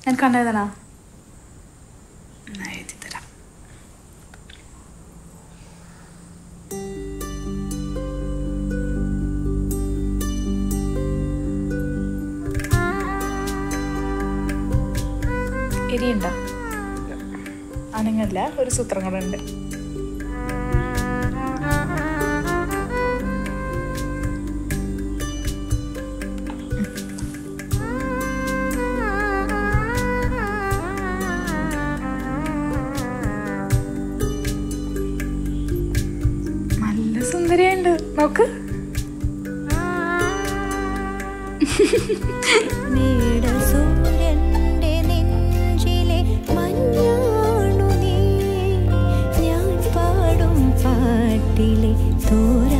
ഞാൻ കണ്ണെഴുതണോ എഴുതി തരാം എരിയുണ്ടോ അനങ്ങല്ല ഒരു സൂത്രം കൂടെ ഉണ്ട് നല്ല സുന്ദരിയുണ്ട് നോക്ക് മേടസൂര്യന്റെ നെഞ്ചിലെ മഞ്ഞാണു നീ ഞാൻ പാടും പാട്ടിലെ തോര